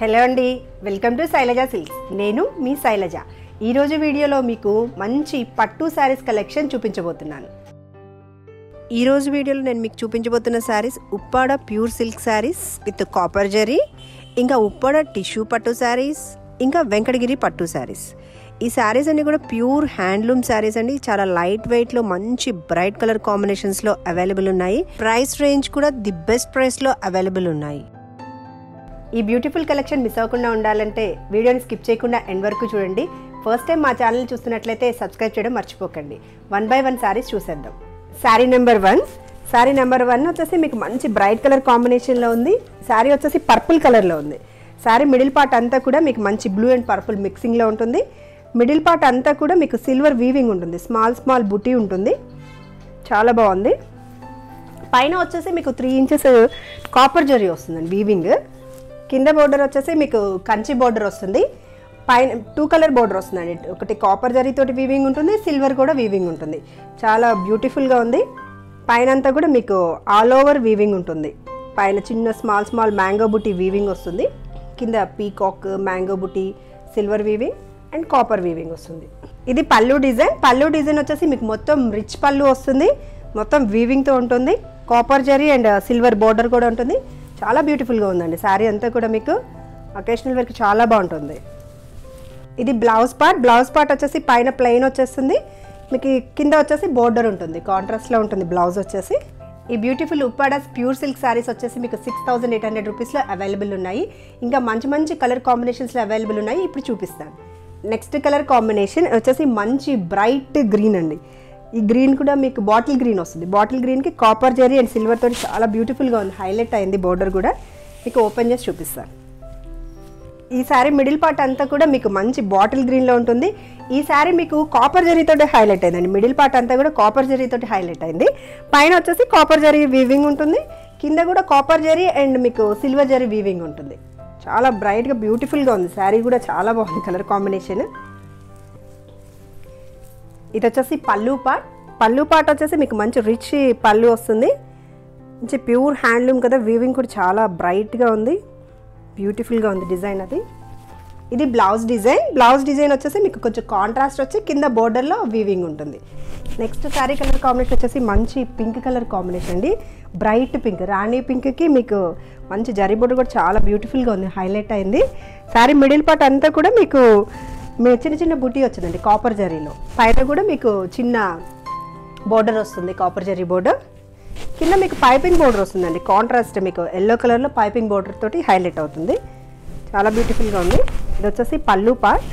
hello అండి welcome to Shailaja silks నేను మీ శైలజ ఈరోజు వీడియోలో మీకు మంచి పట్టు శారీస్ కలెక్షన్ చూపించబోతున్నాను ఈరోజు వీడియోలో నేను మీకు చూపించబోతున్న saris Uppada pure silk saris with copper zari ఇంకా ఉప్పాడ టిష్యూ పట్టు శారీస్ ఇంకా వెంకటగిరి పట్టు శారీస్ ఈ శారీస్ అన్ని కూడా ప్యూర్ హ్యాండ్లూమ్ శారీస్ అండి చాలా లైట్ వెయిట్లో మంచి బ్రైట్ కలర్ కాంబినేషన్స్లో అవైలబుల్ ఉన్నాయి ప్రైస్ రేంజ్ కూడా ది బెస్ట్ ప్రైస్లో అవైలబుల్ ఉన్నాయి ఈ బ్యూటిఫుల్ కలెక్షన్ మిస్ అవ్వకుండా ఉండాలంటే వీడియోని స్కిప్ చేయకుండా ఎండ్ వరకు చూడండి ఫస్ట్ టైం మా ఛానల్ చూస్తున్నట్లయితే సబ్స్క్రైబ్ చేయడం మర్చిపోకండి వన్ బై వన్ శారీస్ చూసేద్దాం sari number one sari number one వచ్చేసి మీకు మంచి బ్రైట్ కలర్ కాంబినేషన్లో ఉంది శారీ వచ్చేసి పర్పుల్ కలర్లో ఉంది శారీ మిడిల్ పార్ట్ అంతా కూడా మీకు మంచి బ్లూ అండ్ పర్పుల్ మిక్సింగ్లో ఉంటుంది మిడిల్ పార్ట్ అంతా కూడా మీకు సిల్వర్ వీవింగ్ ఉంటుంది స్మాల్ స్మాల్ బుటీ ఉంటుంది చాలా బాగుంది పైన వచ్చేసి మీకు త్రీ ఇంచెస్ కాపర్ జరీ వస్తుందండి వీవింగ్ కింద బోర్డర్ వచ్చేసి మీకు కంచి బోర్డర్ వస్తుంది పైన టూ కలర్ బోర్డర్ వస్తుందండి ఒకటి కాపర్ జరీతోటి వీవింగ్ ఉంటుంది సిల్వర్ కూడా వీవింగ్ ఉంటుంది చాలా బ్యూటిఫుల్గా ఉంది పైన అంతా కూడా మీకు ఆల్ ఓవర్ వీవింగ్ ఉంటుంది పైన చిన్న స్మాల్ స్మాల్ మ్యాంగో బుట్టి వీవింగ్ వస్తుంది కింద పీకాక్ మ్యాంగో బుట్టి silver weaving and copper weaving వస్తుంది ఇది పళ్ళు డిజైన్ పళ్ళు డిజైన్ వచ్చేసి మీకు మొత్తం రిచ్ పళ్ళు వస్తుంది మొత్తం వీవింగ్తో ఉంటుంది copper zari and silver border కూడా ఉంటుంది చాలా బ్యూటిఫుల్గా ఉందండి శారీ అంతా కూడా మీకు అకేషనల్ వర్క్ చాలా బాగుంటుంది ఇది బ్లౌజ్ పార్ట్ బ్లౌజ్ పార్ట్ వచ్చేసి పైన ప్లెయిన్ వచ్చేస్తుంది మీకు ఈ కింద వచ్చేసి బోర్డర్ ఉంటుంది కాంట్రాస్ట్లో ఉంటుంది బ్లౌజ్ వచ్చేసి ఈ beautiful Uppadas pure silk saris వచ్చేసి మీకు సిక్స్ థౌసండ్ ఎయిట్ హండ్రెడ్ రూపీస్లో అవైలబుల్ ఉన్నాయి ఇంకా మంచి మంచి కలర్ కాంబినేషన్స్లో అవైలబుల్ ఉన్నాయి ఇప్పుడు చూపిస్తాను నెక్స్ట్ కలర్ కాంబినేషన్ వచ్చేసి మంచి బ్రైట్ గ్రీన్ అండి ఈ గ్రీన్ కూడా మీకు బాటిల్ గ్రీన్ వస్తుంది బాటిల్ గ్రీన్కి కాపర్ జరీ అండ్ సిల్వర్ తోటి చాలా బ్యూటిఫుల్గా ఉంది హైలైట్ అయింది బోర్డర్ కూడా మీకు ఓపెన్ చేసి చూపిస్తాను ఈ శారీ మిడిల్ పార్ట్ అంతా కూడా మీకు మంచి బాటిల్ గ్రీన్లో ఉంటుంది ఈ శారీ మీకు కాపర్ జరీతోటి హైలైట్ అయిందండి మిడిల్ పార్ట్ అంతా కూడా కాపర్ జరీతోటి హైలైట్ అయింది పైన వచ్చేసి కాపర్ జరీ వీవింగ్ ఉంటుంది కింద కూడా కాపర్ జరీ అండ్ మీకు సిల్వర్ జరీ వీవింగ్ ఉంటుంది చాలా బ్రైట్గా బ్యూటిఫుల్గా ఉంది శారీ కూడా చాలా బాగుంది కలర్ కాంబినేషన్ ఇది వచ్చేసి పళ్ళు పార్ట్ పళ్ళు పార్ట్ వచ్చేసి మీకు మంచి రిచ్ పళ్ళు వస్తుంది మంచి ప్యూర్ హ్యాండ్లూమ్ కదా వీవింగ్ కూడా చాలా బ్రైట్గా ఉంది బ్యూటిఫుల్గా ఉంది డిజైన్ అది ఇది బ్లౌజ్ డిజైన్ బ్లౌజ్ డిజైన్ వచ్చేసి మీకు కొంచెం కాంట్రాస్ట్ వచ్చి కింద బోర్డర్లో వీవింగ్ ఉంటుంది నెక్స్ట్ శారీ కలర్ కాంబినేషన్ వచ్చేసి మంచి పింక్ కలర్ కాంబినేషన్ అండి బ్రైట్ పింక్ రాణి పింక్కి మీకు మంచి జరీ బోర్డర్ కూడా చాలా బ్యూటిఫుల్గా ఉంది హైలైట్ అయింది శారీ మిడిల్ పార్ట్ అంతా కూడా మీకు మీ- చిన్న చిన్న బుటీ వచ్చిందండి కాపర్ జరీలో పైన కూడా మీకు చిన్న బోర్డర్ వస్తుంది కాపర్ జరీ బోర్డర్ కింద మీకు పైపింగ్ బోర్డర్ వస్తుందండి కాంట్రాస్ట్ మీకు ఎల్లో కలర్లో పైపింగ్ బోర్డర్ తోటి హైలైట్ అవుతుంది చాలా బ్యూటిఫుల్గా ఉంది ఇది వచ్చేసి పళ్ళు పార్ట్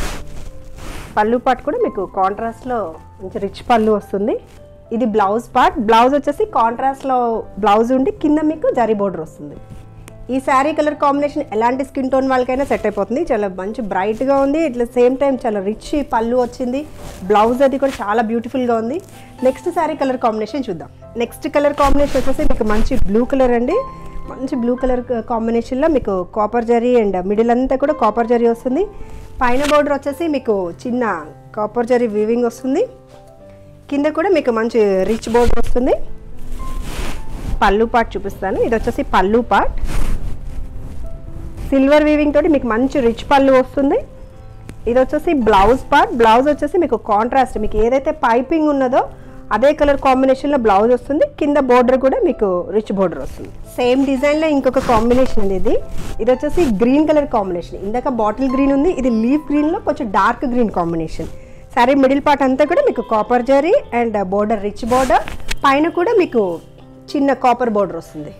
పళ్ళు పార్ట్ కూడా మీకు కాంట్రాస్ట్లో మంచి రిచ్ పళ్ళు వస్తుంది ఇది బ్లౌజ్ పార్ట్ బ్లౌజ్ వచ్చేసి కాంట్రాస్ట్లో బ్లౌజ్ ఉండి కింద మీకు జరీ బోర్డర్ వస్తుంది ఈ శారీ కలర్ కాంబినేషన్ ఎలాంటి స్కిన్ టోన్ వాళ్ళకైనా సెట్ అయిపోతుంది చాలా మంచి బ్రైట్గా ఉంది ఇట్లా సేమ్ టైం చాలా రిచ్ పళ్ళు వచ్చింది బ్లౌజ్ అది కూడా చాలా బ్యూటిఫుల్గా ఉంది నెక్స్ట్ శారీ కలర్ కాంబినేషన్ చూద్దాం నెక్స్ట్ కలర్ కాంబినేషన్ వచ్చేసి మీకు మంచి బ్లూ కలర్ అండి మంచి బ్లూ కలర్ కాంబినేషన్లో మీకు కాపర్ జరీ అండ్ మిడిల్ అంతా కూడా కాపర్ జరీ వస్తుంది పైన బోర్డర్ వచ్చేసి మీకు చిన్న కాపర్ జరీ వీవింగ్ వస్తుంది కింద కూడా మీకు మంచి రిచ్ బోర్డర్ వస్తుంది పళ్ళు పార్ట్ చూపిస్తాను ఇది వచ్చేసి పళ్ళు పార్ట్ సిల్వర్ వీవింగ్ తోటి మీకు మంచి రిచ్ పళ్ళు వస్తుంది ఇది వచ్చేసి బ్లౌజ్ పార్ట్ బ్లౌజ్ వచ్చేసి మీకు కాంట్రాస్ట్ మీకు ఏదైతే పైపింగ్ ఉన్నదో అదే కలర్ కాంబినేషన్లో బ్లౌజ్ వస్తుంది కింద బోర్డర్ కూడా మీకు రిచ్ బోర్డర్ వస్తుంది సేమ్ డిజైన్లో ఇంకొక కాంబినేషన్ ఉంది ఇది ఇది వచ్చేసి గ్రీన్ కలర్ కాంబినేషన్ ఇందాక బాటిల్ గ్రీన్ ఉంది ఇది లీఫ్ గ్రీన్లో కొంచెం డార్క్ గ్రీన్ కాంబినేషన్ సరే మిడిల్ పార్ట్ అంతా కూడా మీకు copper zari and border rich border పైన కూడా మీకు చిన్న కాపర్ బోర్డర్ వస్తుంది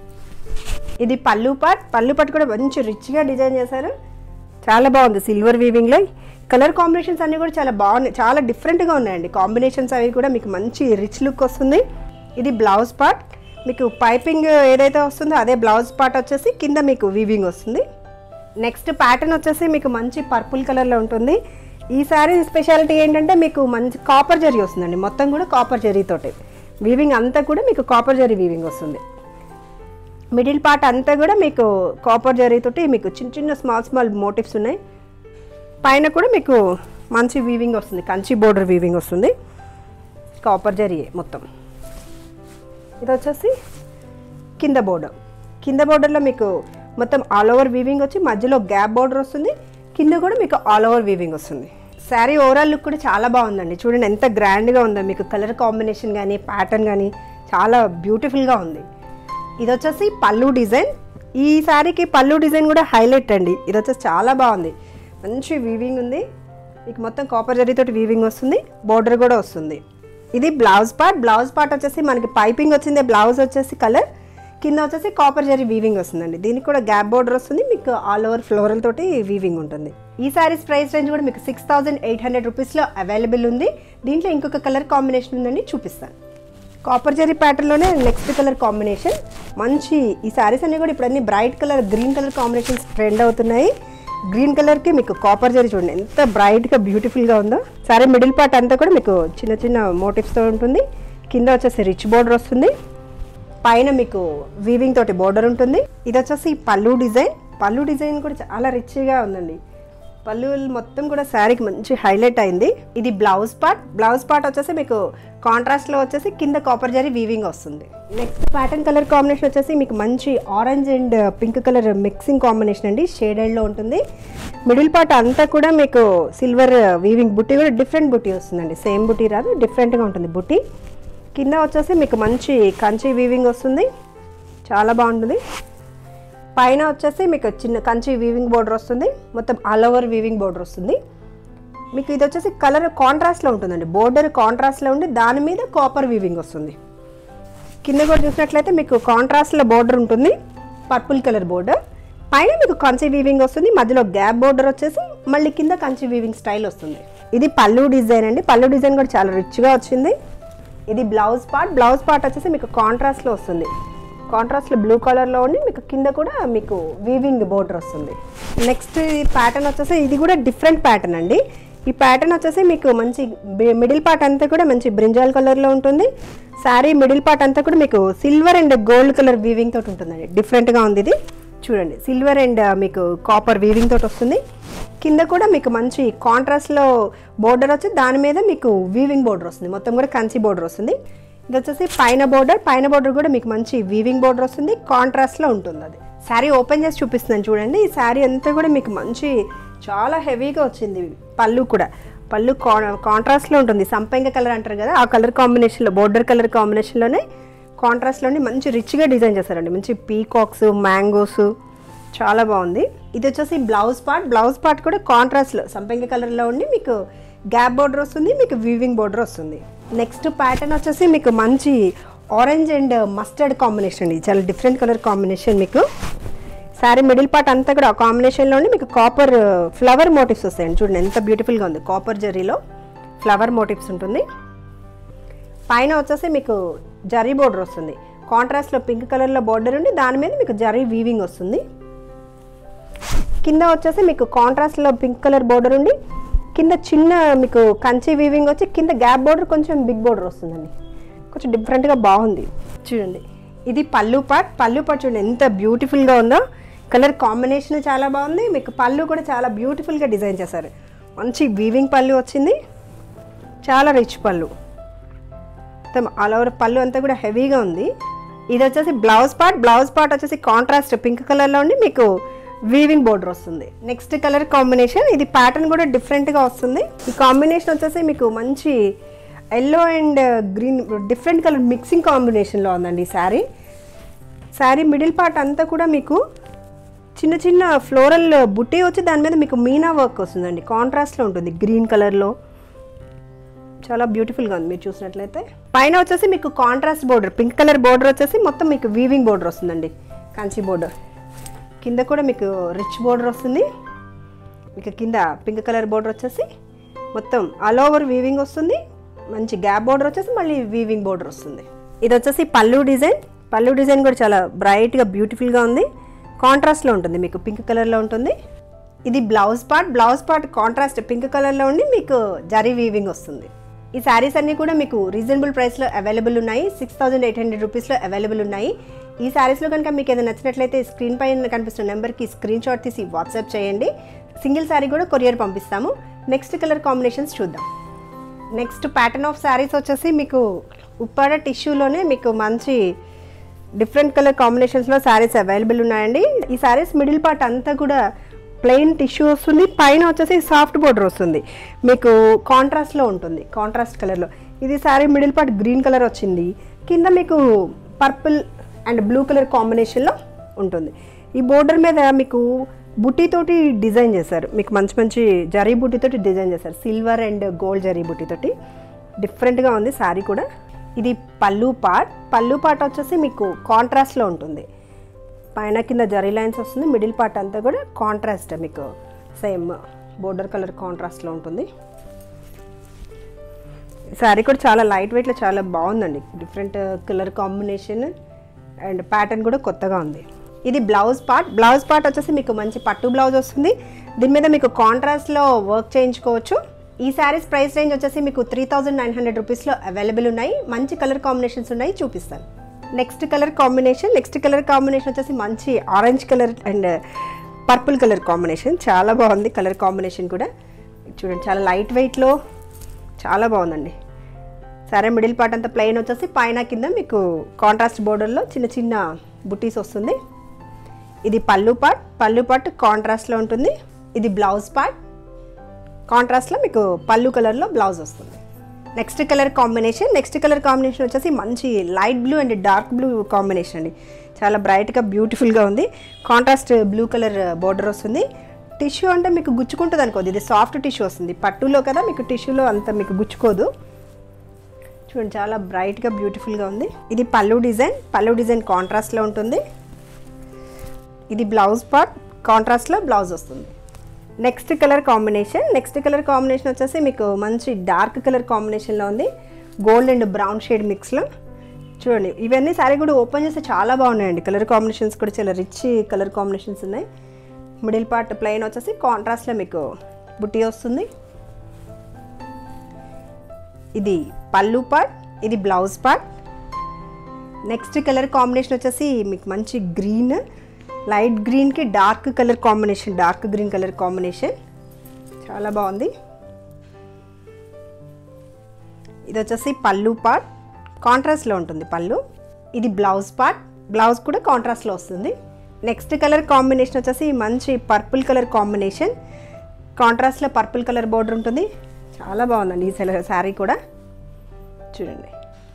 ఇది పళ్ళు పాట్ పళ్ళు పాట్ కూడా మంచి రిచ్గా డిజైన్ చేశారు చాలా బాగుంది సిల్వర్ వీవింగ్లో కలర్ కాంబినేషన్స్ అన్నీ కూడా చాలా బాగున్నాయి చాలా డిఫరెంట్గా ఉన్నాయండి కాంబినేషన్స్ అవి కూడా మీకు మంచి రిచ్ లుక్ వస్తుంది ఇది బ్లౌజ్ పార్ట్ మీకు పైపింగ్ ఏదైతే వస్తుందో అదే బ్లౌజ్ పార్ట్ వచ్చేసి కింద మీకు వీవింగ్ వస్తుంది నెక్స్ట్ ప్యాటర్న్ వచ్చేసి మీకు మంచి పర్పుల్ కలర్లో ఉంటుంది ఈ శారీ స్పెషాలిటీ ఏంటంటే మీకు మంచి కాపర్ జరీ వస్తుందండి మొత్తం కూడా కాపర్ జరీతోటి వీవింగ్ అంతా కూడా మీకు కాపర్ జరీ వీవింగ్ వస్తుంది మిడిల్ పార్ట్ అంతా కూడా మీకు కాపర్ జరీతోటి మీకు చిన్న చిన్న స్మాల్ స్మాల్ మోటివ్స్ ఉన్నాయి పైన కూడా మీకు మంచి వీవింగ్ వస్తుంది కంచి బోర్డర్ వీవింగ్ వస్తుంది కాపర్ జరీ మొత్తం ఇది వచ్చేసి కింద బోర్డర్ కింద బోర్డర్లో మీకు మొత్తం ఆల్ ఓవర్ వీవింగ్ వచ్చి మధ్యలో గ్యాప్ బార్డర్ వస్తుంది కింద కూడా మీకు ఆల్ ఓవర్ వీవింగ్ వస్తుంది శారీ ఓవరాల్ లుక్ కూడా చాలా బాగుందండి చూడండి ఎంత గ్రాండ్గా ఉందో మీకు కలర్ కాంబినేషన్ కానీ ప్యాటర్న్ కానీ చాలా బ్యూటిఫుల్గా ఉంది ఇది వచ్చేసి పళ్ళు డిజైన్ ఈ శారీకి పళ్ళు డిజైన్ కూడా హైలైట్ అండి ఇది వచ్చేసి చాలా బాగుంది మంచి వీవింగ్ ఉంది మీకు మొత్తం కాపర్ జరీతోటి వీవింగ్ వస్తుంది బోర్డర్ కూడా వస్తుంది ఇది బ్లౌజ్ పార్ట్ బ్లౌజ్ పార్ట్ వచ్చేసి మనకి పైపింగ్ వచ్చింది బ్లౌజ్ వచ్చేసి కలర్ కింద వచ్చేసి కాపర్ జరీ వీవింగ్ వస్తుందండి దీనికి కూడా గ్యాప్ బోర్డర్ వస్తుంది మీకు ఆల్ ఓవర్ ఫ్లోరల్ తోటి వీవింగ్ ఉంటుంది ఈ సారీస్ ప్రైస్ రేంజ్ కూడా మీకు సిక్స్ థౌసండ్ ఎయిట్ హండ్రెడ్ రూపీస్లో అవైలబుల్ ఉంది దీంట్లో ఇంకొక కలర్ కాంబినేషన్ ఉందండి చూపిస్తాను కాపర్ జరీ ప్యాటర్న్లోనే నెక్స్ట్ కలర్ కాంబినేషన్ మంచి ఈ శారీస్ అన్ని కూడా ఇప్పుడు అన్ని bright colour green colour combinations trend అవుతున్నాయి గ్రీన్ కలర్కి మీకు కాపర్ జరీ చూడండి ఎంత బ్రైట్గా బ్యూటిఫుల్గా ఉందో సారీ మిడిల్ పార్ట్ అంతా కూడా మీకు చిన్న చిన్న మోటివ్స్తో ఉంటుంది కింద వచ్చేసి రిచ్ బోర్డర్ వస్తుంది పైన మీకు వీవింగ్ తోటి బోర్డర్ ఉంటుంది ఇది వచ్చేసి పళ్ళు డిజైన్ పళ్ళు డిజైన్ కూడా చాలా రిచ్గా ఉందండి పళ్ళు మొత్తం కూడా శారీకి మంచి హైలైట్ అయింది ఇది బ్లౌజ్ పార్ట్ బ్లౌజ్ పార్ట్ వచ్చేసి మీకు కాంట్రాస్ట్లో వచ్చేసి కింద కాపర్ జరీ వీవింగ్ వస్తుంది నెక్స్ట్ ప్యాటర్న్ కలర్ కాంబినేషన్ వచ్చేసి మీకు మంచి orange and pink colour mixing combination అండి షేడెడ్లో ఉంటుంది మిడిల్ పార్ట్ అంతా కూడా మీకు సిల్వర్ వీవింగ్ బుట్టి కూడా డిఫరెంట్ బుట్టి వస్తుందండి సేమ్ బుట్టి రాదు డిఫరెంట్గా ఉంటుంది బుట్టి కింద వచ్చేసి మీకు మంచి కంచి వీవింగ్ వస్తుంది చాలా బాగుంటుంది పైన వచ్చేసి మీకు చిన్న కంచి వీవింగ్ బోర్డర్ వస్తుంది మొత్తం ఆల్ ఓవర్ వీవింగ్ బోర్డర్ వస్తుంది మీకు ఇది వచ్చేసి కలర్ కాంట్రాస్ట్లో ఉంటుందండి బోర్డర్ కాంట్రాస్ట్లో ఉండి దాని మీద కాపర్ వీవింగ్ వస్తుంది కింద కూడా చూసినట్లయితే మీకు కాంట్రాస్ట్లో బోర్డర్ ఉంటుంది పర్పుల్ కలర్ బోర్డర్ పైన మీకు కంచి వీవింగ్ వస్తుంది మధ్యలో గ్యాప్ బోర్డర్ వచ్చేసి మళ్ళీ కింద కంచి వీవింగ్ స్టైల్ వస్తుంది ఇది పళ్ళు డిజైన్ అండి పళ్ళు డిజైన్ కూడా చాలా రిచ్గా వచ్చింది ఇది బ్లౌజ్ పార్ట్ బ్లౌజ్ పార్ట్ వచ్చేసి మీకు కాంట్రాస్ట్లో వస్తుంది కాంట్రాస్ట్లో బ్లూ కలర్లో ఉండి మీకు కింద కూడా మీకు వీవింగ్ బోర్డర్ వస్తుంది నెక్స్ట్ ప్యాటర్న్ వచ్చేసి ఇది కూడా డిఫరెంట్ ప్యాటర్న్ అండి ఈ ప్యాటర్న్ వచ్చేసి మీకు మంచి మిడిల్ పార్ట్ అంతా కూడా మంచి బ్రింజాల్ కలర్లో ఉంటుంది శారీ మిడిల్ పార్ట్ అంతా కూడా మీకు silver and gold colour weaving తోటి ఉంటుందండి డిఫరెంట్గా ఉంది ఇది చూడండి సిల్వర్ అండ్ మీకు కాపర్ వీవింగ్ తోటి వస్తుంది కింద కూడా మీకు మంచి కాంట్రాస్ట్లో బోర్డర్ వచ్చి దాని మీద మీకు వీవింగ్ బోర్డర్ వస్తుంది మొత్తం కూడా కంచి బోర్డర్ వస్తుంది ఇది వచ్చేసి పైన బోర్డర్ పైన బోర్డర్ కూడా మీకు మంచి వీవింగ్ బోర్డర్ వస్తుంది కాంట్రాస్ట్లో ఉంటుంది అది శారీ ఓపెన్ చేసి చూపిస్తున్నాను చూడండి ఈ శారీ అంతా కూడా మీకు మంచి చాలా హెవీగా వచ్చింది పళ్ళు కూడా పళ్ళు కా కాంట్రాస్ట్లో ఉంటుంది సంపెంగ కలర్ అంటారు కదా ఆ కలర్ కాంబినేషన్లో బోర్డర్ కలర్ కాంబినేషన్లోనే కాంట్రాస్ట్లోని మంచి రిచ్గా డిజైన్ చేశారండి మంచి పీకాక్స్ మ్యాంగోస్ చాలా బాగుంది ఇది వచ్చేసి బ్లౌజ్ పార్ట్ బ్లౌజ్ పార్ట్ కూడా కాంట్రాస్ట్లో సంపెంగ కలర్లో ఉండి మీకు గ్యాప్ బోర్డర్ వస్తుంది మీకు వీవింగ్ బోర్డర్ వస్తుంది నెక్స్ట్ ప్యాటర్న్ వచ్చేసి మీకు మంచి ఆరెంజ్ అండ్ మస్టర్డ్ కాంబినేషన్ అండి చాలా డిఫరెంట్ కలర్ కాంబినేషన్ మీకు శారీ మిడిల్ పార్ట్ అంతా కూడా కాంబినేషన్లోనే మీకు కాపర్ ఫ్లవర్ మోటివ్స్ వస్తాయండి చూడండి ఎంత బ్యూటిఫుల్గా ఉంది కాపర్ జరీలో ఫ్లవర్ మోటివ్స్ ఉంటుంది పైన వచ్చేసి మీకు జరీ బోర్డర్ వస్తుంది కాంట్రాస్ట్లో పింక్ కలర్లో బోర్డర్ ఉండి దాని మీద మీకు జరీ వీవింగ్ వస్తుంది కింద వచ్చేసి మీకు కాంట్రాస్ట్లో పింక్ కలర్ బోర్డర్ ఉండి కింద చిన్న మీకు కంచి వీవింగ్ వచ్చి కింద గ్యాప్ బోర్డర్ కొంచెం బిగ్ బోర్డర్ వస్తుందండి కొంచెం డిఫరెంట్గా బాగుంది చూడండి ఇది పళ్ళు పార్ట్ పళ్ళు పార్ట్ చూడండి ఎంత బ్యూటిఫుల్గా ఉందో కలర్ కాంబినేషన్ చాలా బాగుంది మీకు పళ్ళు కూడా చాలా బ్యూటిఫుల్గా డిజైన్ చేశారు మంచి వీవింగ్ పళ్ళు వచ్చింది చాలా రిచ్ పళ్ళు మొత్తం ఆల్ ఓవర్ పళ్ళు అంతా కూడా హెవీగా ఉంది ఇది వచ్చేసి బ్లౌజ్ పార్ట్ బ్లౌజ్ పార్ట్ వచ్చేసి కాంట్రాస్ట్ పింక్ కలర్లో ఉండి మీకు వీవింగ్ బోర్డర్ వస్తుంది నెక్స్ట్ కలర్ కాంబినేషన్ ఇది ప్యాటర్న్ కూడా డిఫరెంట్గా వస్తుంది ఈ కాంబినేషన్ వచ్చేసి మీకు మంచి yellow and green different colour mixing కాంబినేషన్లో ఉందండి ఈ శారీ శారీ మిడిల్ పార్ట్ అంతా కూడా మీకు చిన్న చిన్న ఫ్లోరల్ బుట్టే వచ్చి దాని మీద మీకు మీనా వర్క్ వస్తుందండి కాంట్రాస్ట్లో ఉంటుంది గ్రీన్ కలర్లో చాలా బ్యూటిఫుల్గా ఉంది మీరు చూసినట్లయితే పైన వచ్చేసి మీకు contrast border pink colour border వచ్చేసి మొత్తం మీకు వీవింగ్ బోర్డర్ వస్తుందండి కంచి బోర్డర్ కింద కూడా మీకు రిచ్ బోర్డర్ వస్తుంది మీకు కింద పింక్ కలర్ బోర్డర్ వచ్చేసి మొత్తం ఆల్ ఓవర్ వీవింగ్ వస్తుంది మంచి గ్యాప్ బోర్డర్ వచ్చేసి మళ్ళీ వీవింగ్ బోర్డర్ వస్తుంది ఇది వచ్చేసి పళ్ళు డిజైన్ పళ్ళు డిజైన్ కూడా చాలా బ్రైట్గా బ్యూటిఫుల్గా ఉంది కాంట్రాస్ట్లో ఉంటుంది మీకు పింక్ కలర్లో ఉంటుంది ఇది blouse part blouse part contrast pink కలర్లో ఉండి మీకు జరీ వీవింగ్ వస్తుంది ఈ శారీస్ అన్నీ కూడా మీకు రీజనబుల్ ప్రైస్లో అవైలబుల్ ఉన్నాయి సిక్స్ థౌజండ్ ఎయిట్ హండ్రెడ్ రూపీస్లో అవైలబుల్ ఉన్నాయి ఈ శారీస్లో కనుక మీకు ఏదైనా నచ్చినట్లయితే స్క్రీన్ పైన కనిపిస్తున్న నెంబర్కి స్క్రీన్ షాట్ తీసి వాట్సాప్ చేయండి సింగిల్ శారీ కూడా కొరియర్ పంపిస్తాము నెక్స్ట్ కలర్ కాంబినేషన్స్ చూద్దాం నెక్స్ట్ ప్యాటర్న్ ఆఫ్ శారీస్ వచ్చేసి మీకు ఉప్పాడ టిష్యూలోనే మీకు మంచి డిఫరెంట్ కలర్ కాంబినేషన్స్లో శారీస్ అవైలబుల్ ఉన్నాయండి ఈ శారీస్ మిడిల్ పార్ట్ అంతా కూడా ప్లెయిన్ టిష్యూ వస్తుంది పైన వచ్చేసి సాఫ్ట్ బోర్డర్ వస్తుంది మీకు కాంట్రాస్ట్లో ఉంటుంది కాంట్రాస్ట్ కలర్లో ఇది sari middle part green colour వచ్చింది కింద మీకు పర్పుల్ అండ్ బ్లూ కలర్ కాంబినేషన్లో ఉంటుంది ఈ బోర్డర్ మీద మీకు బుట్టితోటి డిజైన్ చేశారు మీకు మంచి మంచి జరీ బుట్టితోటి డిజైన్ చేశారు సిల్వర్ అండ్ గోల్డ్ జరీ బుట్టితోటి డిఫరెంట్గా ఉంది శారీ కూడా ఇది పళ్ళు పార్ట్ పళ్ళు పార్ట్ వచ్చేసి మీకు కాంట్రాస్ట్లో ఉంటుంది పైన కింద జరీ లైన్స్ వస్తుంది మిడిల్ పార్ట్ అంతా కూడా కాంట్రాస్ట్ మీకు సేమ్ బోర్డర్ కలర్ కాంట్రాస్ట్లో ఉంటుంది శారీ కూడా చాలా లైట్ వెయిట్లో చాలా బాగుందండి different colour combination and pattern కూడా కొత్తగా ఉంది ఇది బ్లౌజ్ పార్ట్ బ్లౌజ్ పార్ట్ వచ్చేసి మీకు మంచి పట్టు బ్లౌజ్ వస్తుంది దీని మీద మీకు కాంట్రాస్ట్లో వర్క్ చేయించుకోవచ్చు ఈ శారీస్ ప్రైస్ రేంజ్ వచ్చేసి మీకు త్రీ థౌజండ్ నైన్ హండ్రెడ్ రూపీస్లో అవైలబుల్ ఉన్నాయి మంచి కలర్ కాంబినేషన్స్ ఉన్నాయి చూపిస్తాను next colour combination next colour combination వచ్చేసి మంచి orange colour and purple colour combination చాలా బాగుంది కలర్ కాంబినేషన్ కూడా చూడండి చాలా లైట్ వెయిట్లో చాలా బాగుందండి సరే మిడిల్ పార్ట్ అంతా ప్లెయిన్ వచ్చేసి పైన కింద మీకు కాంట్రాస్ట్ బోర్డర్లో చిన్న చిన్న బుటీస్ వస్తుంది ఇది పళ్ళు పార్ట్ పళ్ళు పార్ట్ కాంట్రాస్ట్లో ఉంటుంది ఇది బ్లౌజ్ పార్ట్ కాంట్రాస్ట్లో మీకు పళ్ళు కలర్లో బ్లౌజ్ వస్తుంది next colour combination next colour combination వచ్చేసి మంచి light blue and dark blue combination అండి చాలా బ్రైట్గా బ్యూటిఫుల్గా ఉంది కాంట్రాస్ట్ బ్లూ కలర్ బోర్డర్ వస్తుంది టిష్యూ అంటే మీకు గుచ్చుకుంటుంది అనుకోదు ఇది సాఫ్ట్ టిష్యూ వస్తుంది పట్టులో కదా మీకు టిష్యూలో అంత మీకు గుచ్చుకోదు చూడండి చాలా బ్రైట్గా బ్యూటిఫుల్గా ఉంది ఇది పళ్ళు డిజైన్ పళ్ళు డిజైన్ కాంట్రాస్ట్లో ఉంటుంది ఇది బ్లౌజ్ పార్ట్ కాంట్రాస్ట్లో బ్లౌజ్ వస్తుంది next colour combination next colour combination వచ్చేసి మీకు మంచి డార్క్ కలర్ కాంబినేషన్లో ఉంది గోల్డ్ అండ్ బ్రౌన్ షేడ్ మిక్స్లో చూడండి ఇవన్నీ సారీ కూడా ఓపెన్ చేస్తే చాలా బాగున్నాయండి కలర్ కాంబినేషన్స్ కూడా చాలా రిచ్ కలర్ కాంబినేషన్స్ ఉన్నాయి మిడిల్ పార్ట్ ప్లెయిన్ వచ్చేసి కాంట్రాస్ట్లో మీకు బుట్టి వస్తుంది ఇది పళ్ళు పార్ట్ ఇది blouse part next colour combination వచ్చేసి మీకు మంచి గ్రీన్ లైట్ గ్రీన్కి dark colour combination dark green colour combination చాలా బాగుంది ఇది వచ్చేసి పళ్ళు పార్ట్ కాంట్రాస్ట్లో ఉంటుంది పళ్ళు ఇది బ్లౌజ్ పార్ట్ బ్లౌజ్ కూడా కాంట్రాస్ట్లో వస్తుంది నెక్స్ట్ కలర్ కాంబినేషన్ వచ్చేసి మంచి పర్పుల్ కలర్ కాంబినేషన్ కాంట్రాస్ట్లో పర్పుల్ కలర్ బోర్డర్ ఉంటుంది చాలా బాగుందండి ఈ సెల శారీ కూడా చూడండి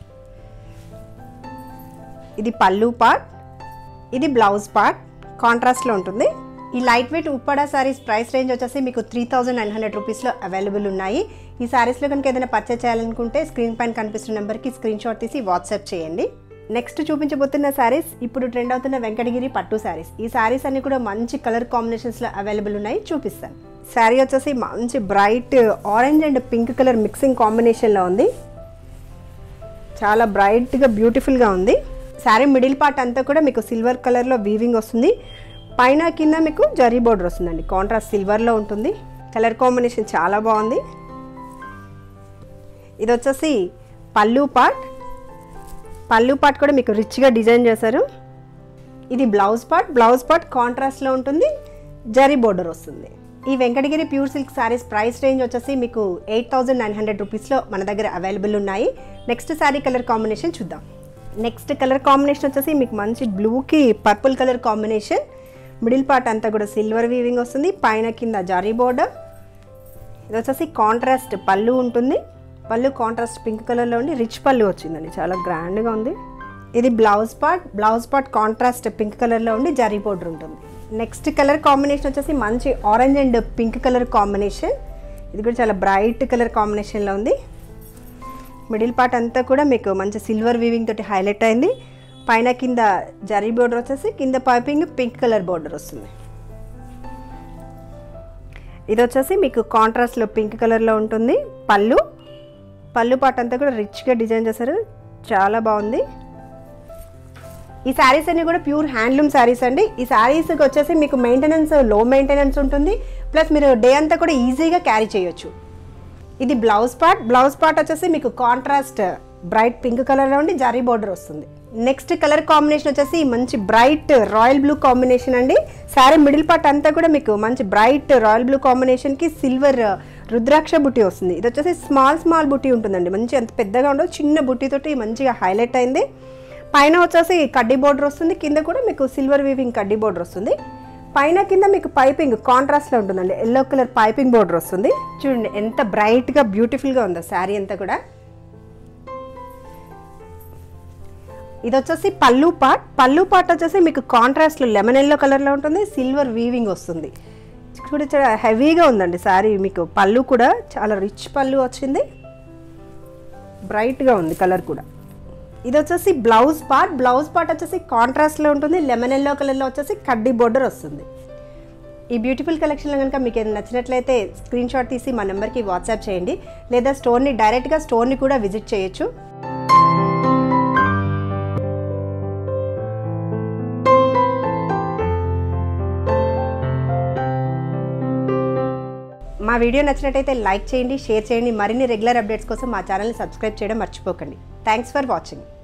ఇది పళ్ళు పార్ట్ ఇది బ్లౌజ్ పార్ట్ కాంట్రాస్ట్లో ఉంటుంది ఈ light weight Uppada saris price range వచ్చేసి మీకు త్రీ థౌజండ్ నైన్ హండ్రెడ్ రూపీస్లో అవైలబుల్ ఉన్నాయి ఈ సారీస్లో కనుక ఏదైనా పర్చేస్ చేయాలనుకుంటే స్క్రీన్ పైన కనిపిస్తున్న నెంబర్కి స్క్రీన్ షాట్ తీసి వాట్సాప్ చేయండి నెక్స్ట్ చూపించబోతున్న శారీస్ ఇప్పుడు ట్రెండ్ అవుతున్న వెంకటగిరి పట్టు శారీస్ ఈ శారీస్ అన్ని కూడా మంచి కలర్ కాంబినేషన్స్లో అవైలబుల్ ఉన్నాయి చూపిస్తాను శారీ వచ్చేసి మంచి bright orange and pink colour mixing కాంబినేషన్లో ఉంది చాలా బ్రైట్గా బ్యూటిఫుల్గా ఉంది శారీ మిడిల్ పార్ట్ అంతా కూడా మీకు సిల్వర్ కలర్లో వీవింగ్ వస్తుంది పైన కింద మీకు జరీ బోర్డర్ వస్తుందండి కాంట్రాస్ట్ సిల్వర్లో ఉంటుంది కలర్ కాంబినేషన్ చాలా బాగుంది ఇది వచ్చేసి పళ్ళు పార్ట్ పళ్ళు పార్ట్ కూడా మీకు రిచ్గా డిజైన్ చేశారు ఇది బ్లౌజ్ పార్ట్ బ్లౌజ్ పార్ట్ కాంట్రాస్ట్లో ఉంటుంది జరీ బోర్డర్ వస్తుంది ఈ Venkatagiri pure silk saris price range వచ్చేసి మీకు ఎయిట్ థౌజండ్ నైన్ హండ్రెడ్ రూపీస్లో మన దగ్గర అవైలబుల్ ఉన్నాయి నెక్స్ట్ శారీ కలర్ కాంబినేషన్ చూద్దాం నెక్స్ట్ కలర్ కాంబినేషన్ వచ్చేసి మీకు మంచి బ్లూకి purple colour combination middle part అంతా కూడా సిల్వర్ వీవింగ్ వస్తుంది పైన కింద జరీ బోర్డర్ ఇది వచ్చేసి కాంట్రాస్ట్ పళ్ళు ఉంటుంది పళ్ళు కాంట్రాస్ట్ పింక్ కలర్లో ఉండి రిచ్ పళ్ళు వచ్చిందండి చాలా గ్రాండ్గా ఉంది ఇది blouse part blouse part contrast pink కలర్లో ఉండి జరీ బోర్డర్ ఉంటుంది నెక్స్ట్ కలర్ కాంబినేషన్ వచ్చేసి మంచి orange and pink colour combination ఇది కూడా చాలా బ్రైట్ కలర్ కాంబినేషన్లో ఉంది మిడిల్ పార్ట్ అంతా కూడా మీకు మంచి సిల్వర్ వీవింగ్ తోటి హైలైట్ అయింది పైన కింద జరీ బోర్డర్ వచ్చేసి కింద పైపింగ్ పింక్ కలర్ బోర్డర్ వస్తుంది ఇది వచ్చేసి మీకు కాంట్రాస్ట్లో పింక్ కలర్లో ఉంటుంది పళ్ళు పళ్ళు పాట అంతా కూడా రిచ్గా డిజైన్ చేశారు చాలా బాగుంది ఈ శారీస్ అన్ని కూడా ప్యూర్ హ్యాండ్లూమ్ శారీస్ అండి ఈ శారీస్కి వచ్చేసి మీకు మెయింటెనెన్స్ లో మెయింటెనెన్స్ ఉంటుంది ప్లస్ మీరు డే అంతా కూడా ఈజీగా క్యారీ చేయొచ్చు ఇది బ్లౌజ్ పార్ట్ బ్లౌజ్ పార్ట్ వచ్చేసి మీకు కాంట్రాస్ట్ బ్రైట్ పింక్ కలర్లో ఉండి జరీ బార్డర్ వస్తుంది నెక్స్ట్ కలర్ కాంబినేషన్ వచ్చేసి మంచి బ్రైట్ రాయల్ బ్లూ కాంబినేషన్ అండి శారీ మిడిల్ పార్ట్ అంతా కూడా మీకు మంచి బ్రైట్ రాయల్ బ్లూ కాంబినేషన్కి సిల్వర్ రుద్రాక్ష బుట్టి వస్తుంది ఇది వచ్చేసి స్మాల్ స్మాల్ బుట్టి ఉంటుందండి మంచి అంత పెద్దగా ఉండదు చిన్న బుట్టితోటి మంచిగా హైలైట్ అయింది పైన వచ్చేసి కడ్డీ బోర్డర్ వస్తుంది కింద కూడా మీకు సిల్వర్ వీవింగ్ కడ్డీ బోర్డర్ వస్తుంది పైన కింద మీకు పైపింగ్ కాంట్రాస్ట్లో ఉంటుందండి ఎల్లో కలర్ పైపింగ్ బోర్డర్ వస్తుంది చూడండి ఎంత బ్రైట్గా బ్యూటిఫుల్గా ఉందో శారీ అంతా కూడా ఇది వచ్చేసి పళ్ళు పార్ట్ పళ్ళు పార్ట్ వచ్చేసి మీకు కాంట్రాస్ట్లో లెమన్ ఎల్లో కలర్లో ఉంటుంది సిల్వర్ వీవింగ్ వస్తుంది చూడ చాలా హెవీగా ఉందండి శారీ మీకు పళ్ళు కూడా చాలా రిచ్ పళ్ళు వచ్చింది బ్రైట్గా ఉంది కలర్ కూడా ఇది వచ్చేసి బ్లౌజ్ పార్ట్ బ్లౌజ్ పార్ట్ వచ్చేసి కాంట్రాస్ట్లో ఉంటుంది లెమన్ ఎల్లో కలర్లో వచ్చేసి కడ్డీ బోర్డర్ వస్తుంది ఈ బ్యూటిఫుల్ కలెక్షన్లో కనుక మీకు ఏదైనా నచ్చినట్లయితే స్క్రీన్ షాట్ తీసి మా నెంబర్కి వాట్సాప్ చేయండి లేదా స్టోర్ని డైరెక్ట్గా స్టోర్ని కూడా విజిట్ చేయొచ్చు మా వీడియో నచ్చినట్టయితే లైక్ చేయండి షేర్ చేయండి మరిన్ని రెగ్యులర్ అప్డేట్స్ కోసం మా ఛానల్ని సబ్స్క్రైబ్ చేయడం మర్చిపోకండి థ్యాంక్స్ ఫర్ వాచింగ్